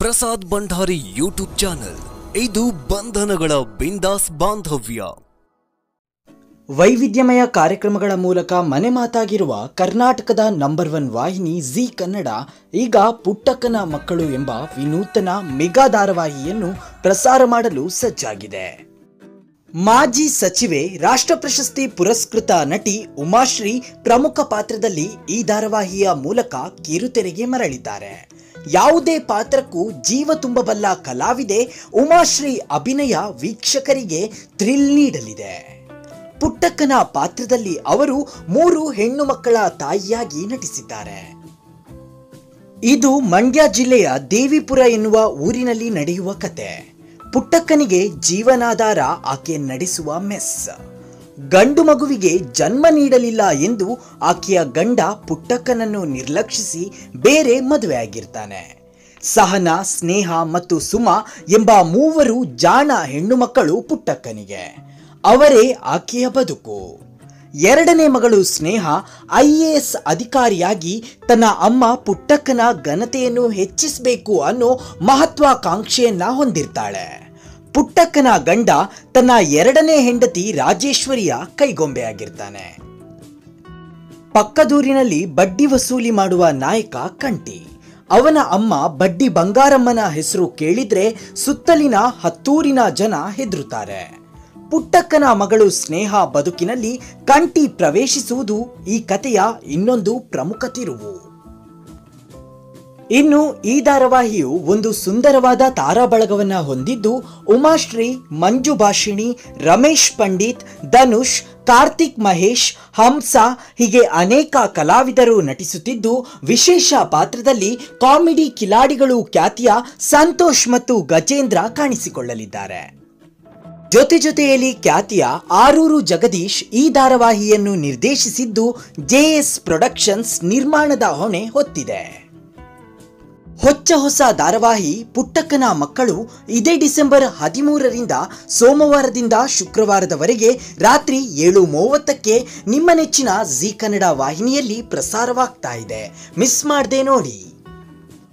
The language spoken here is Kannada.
ಪ್ರಸಾದ್ ಭಂಡಾರಿ ಯೂಟ್ಯೂಬ್ ಚಾನೆಲ್ ಇದು ಬಂಧನಗಳ ಬಿಂದಾಸ್ ಬಾಂಧವ್ಯ ವೈವಿಧ್ಯಮಯ ಕಾರ್ಯಕ್ರಮಗಳ ಮೂಲಕ ಮನೆ ಮಾತಾಗಿರುವ ಕರ್ನಾಟಕದ ನಂಬರ್ ಒನ್ ವಾಹಿನಿ ಜಿ ಕನ್ನಡ ಈಗ ಪುಟ್ಟಕ್ಕನ ಮಕ್ಕಳು ಎಂಬ ವಿನೂತನ ಮೆಗಾ ಧಾರಾವಾಹಿಯನ್ನು ಪ್ರಸಾರ ಮಾಡಲು ಸಜ್ಜಾಗಿದೆ ಮಾಜಿ ಸಚಿವೆ ರಾಷ್ಟ್ರ ಪ್ರಶಸ್ತಿ ಪುರಸ್ಕೃತ ನಟಿ ಉಮಾಶ್ರೀ ಪ್ರಮುಖ ಪಾತ್ರದಲ್ಲಿ ಈ ಧಾರಾವಾಹಿಯ ಮೂಲಕ ಕಿರುತೆರೆಗೆ ಮರಳಿದ್ದಾರೆ ಯಾವುದೇ ಪಾತ್ರಕ್ಕೂ ಜೀವ ತುಂಬಬಲ್ಲ ಕಲಾವಿದೆ ಉಮಾಶ್ರೀ ಅಭಿನಯ ವೀಕ್ಷಕರಿಗೆ ಥ್ರಿಲ್ ನೀಡಲಿದೆ ಪುಟ್ಟಕ್ಕನ ಪಾತ್ರದಲ್ಲಿ ಅವರು ಮೂರು ಹೆಣ್ಣು ಮಕ್ಕಳ ತಾಯಿಯಾಗಿ ನಟಿಸಿದ್ದಾರೆ ಇದು ಮಂಡ್ಯ ಜಿಲ್ಲೆಯ ದೇವಿಪುರ ಎನ್ನುವ ಊರಿನಲ್ಲಿ ನಡೆಯುವ ಕತೆ ಪುಟ್ಟಕ್ಕನಿಗೆ ಜೀವನಾಧಾರ ಆಕೆ ನಡೆಸುವ ಮೆಸ್ ಗಂಡು ಮಗುವಿಗೆ ಜನ್ಮ ನೀಡಲಿಲ್ಲ ಎಂದು ಆಕೆಯ ಗಂಡ ಪುಟ್ಟಕ್ಕನನ್ನು ನಿರ್ಲಕ್ಷಿಸಿ ಬೇರೆ ಮದುವೆಯಾಗಿರ್ತಾನೆ ಸಹನ ಸ್ನೇಹ ಮತ್ತು ಸುಮ ಎಂಬ ಮೂವರು ಜಾಣ ಹೆಣ್ಣು ಮಕ್ಕಳು ಪುಟ್ಟಕ್ಕನಿಗೆ ಅವರೇ ಆಕೆಯ ಬದುಕು ಎರಡನೇ ಮಗಳು ಸ್ನೇಹ ಐ ಎ ಎಸ್ ಅಧಿಕಾರಿಯಾಗಿ ತನ್ನ ಅಮ್ಮ ಪುಟ್ಟಕ್ಕನ ಘನತೆಯನ್ನು ಹೆಚ್ಚಿಸಬೇಕು ಅನ್ನೋ ಮಹತ್ವಾಕಾಂಕ್ಷೆಯನ್ನ ಹೊಂದಿರ್ತಾಳೆ ಪುಟ್ಟಕ್ಕನ ಗಂಡ ತನ್ನ ಎರಡನೇ ಹೆಂಡತಿ ರಾಜೇಶ್ವರಿಯ ಕೈಗೊಂಬೆಯಾಗಿರ್ತಾನೆ ಪಕ್ಕದೂರಿನಲ್ಲಿ ಬಡ್ಡಿ ವಸೂಲಿ ಮಾಡುವ ನಾಯಕ ಕಂಟಿ ಅವನ ಅಮ್ಮ ಬಡ್ಡಿ ಬಂಗಾರಮ್ಮನ ಹೆಸರು ಕೇಳಿದ್ರೆ ಸುತ್ತಲಿನ ಹತ್ತೂರಿನ ಜನ ಹೆದರುತ್ತಾರೆ ಪುಟ್ಟಕ್ಕನ ಮಗಳು ಸ್ನೇಹ ಬದುಕಿನಲ್ಲಿ ಕಂಟಿ ಪ್ರವೇಶಿಸುವುದು ಈ ಕಥೆಯ ಇನ್ನೊಂದು ಪ್ರಮುಖ ತಿರುವು ಇನ್ನು ಈ ಧಾರಾವಾಹಿಯು ಒಂದು ಸುಂದರವಾದ ತಾರಾಬಳಗವನ್ನ ಹೊಂದಿದ್ದು ಉಮಾಶ್ರೀ ಮಂಜು ಭಾಷಿಣಿ ರಮೇಶ್ ಪಂಡಿತ್ ಧನುಷ್ ಕಾರ್ತಿಕ್ ಮಹೇಶ್ ಹಂಸ ಹೀಗೆ ಅನೇಕ ಕಲಾವಿದರು ನಟಿಸುತ್ತಿದ್ದು ವಿಶೇಷ ಪಾತ್ರದಲ್ಲಿ ಕಾಮಿಡಿ ಕಿಲಾಡಿಗಳು ಖ್ಯಾತಿಯ ಸಂತೋಷ್ ಮತ್ತು ಗಜೇಂದ್ರ ಕಾಣಿಸಿಕೊಳ್ಳಲಿದ್ದಾರೆ ಜೊತೆ ಜೊತೆಯಲ್ಲಿ ಖ್ಯಾತಿಯ ಆರೂರು ಜಗದೀಶ್ ಈ ಧಾರಾವಾಹಿಯನ್ನು ನಿರ್ದೇಶಿಸಿದ್ದು ಜೆಎಸ್ ಪ್ರೊಡಕ್ಷನ್ಸ್ ನಿರ್ಮಾಣದ ಹೊಣೆ ಹೊತ್ತಿದೆ ಹೊಚ್ಚ ಹೊಸ ಧಾರಾವಾಹಿ ಪುಟ್ಟಕ್ಕನ ಮಕ್ಕಳು ಇದೇ ಡಿಸೆಂಬರ್ ಹದಿಮೂರರಿಂದ ಸೋಮವಾರದಿಂದ ಶುಕ್ರವಾರದವರೆಗೆ ರಾತ್ರಿ ಏಳು ಮೂವತ್ತಕ್ಕೆ ನಿಮ್ಮ ನೆಚ್ಚಿನ ಜಿ ಕನ್ನಡ ವಾಹಿನಿಯಲ್ಲಿ ಪ್ರಸಾರವಾಗ್ತಾ ಇದೆ ಮಿಸ್ ಮಾಡದೆ ನೋಡಿ